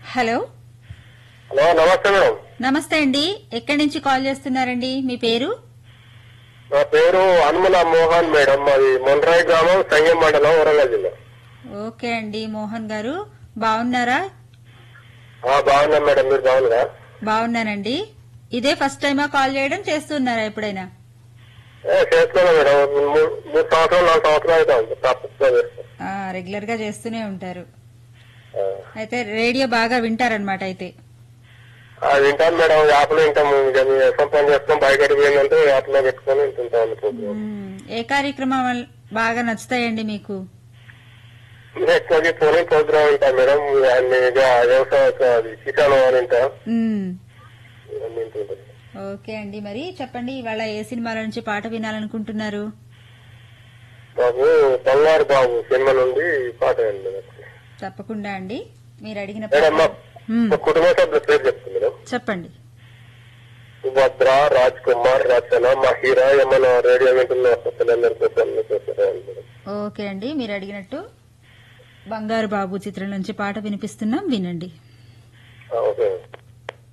Hello hello నమస్తే madam నమస్తే అండి ఎక్కడి నుంచి కాల్ చేస్తున్నారండి మీ పేరు నా పేరు హనుమల మోహన్ మేడం మాది మొండ్రాయి గ్రామం సంగం మండలం వరంగల్ జిల్లా ఓకే అండి మోహన్ గారు బాగున్నారా ఆ, బాగున్నాం మేడం మీరు బాగున్నారా బాగున్నానండి ఇదే ఫస్ట్ టైమా కాల్ చేయడం చేస్తున్నారా ఎప్పుడైనా ఏ, చేస్తున్నాం మేడం మూ- మూడు సంవత్సరాలు నాలుగు సంవత్సరాలు అవుతాం తప్పకుండా చేస్తాం ఆ, రెగ్యులర్ గా చేస్తూనే ఉంటారు ఆ. అయితే రేడియో బాగా వింటారనమాట అయితే ఆ, వింటాను మేడం యాప్లో వింటాము ఇక మీ ఎఫ్ఎం పని చేస్తాం బయటకు పోయిందంటే యాప్లో పెట్టుకొని వింటుంటాం అనుకుంటున్నాం మ్మ్. ఏ కార్యక్రమం వల్ల బాగా నచ్చుతాయండి మీకు ఎక్కువ ఫోన్ ప్రోగ్రామ్ వింటాం మేడం అన్ని ఇక వ్యవసాయ అది కిసాన్ అని వింటా మ్మ్. ఇవన్నీ వింటుంటాం ఓకే అండి మరి చెప్పండి ఇవాళ ఏ సినిమాల నుంచి పాట వినాలనుకుంటున్నారు బాబు బంగారు బాబు సినిమా నుండి పాట వినండి మేడం తప్పకుండా అండి మీరు అడిగిన మేడం మా పాట- మ్మ్. మా కుటుంబ సభ్యుల పేరు చెప్తుంది మేడం చెప్పండి సుభద్ర రాజ్ కుమార్ రచన మహిరా ఏమైనా రేడియో వింటున్న పిల్లలందరి కోసం చేస్తారా ఓకే అండి మీరు అడిగినట్టు బంగారు బాబు చిత్రం నుంచి పాట వినిపిస్తున్నాం వినండి ఓకే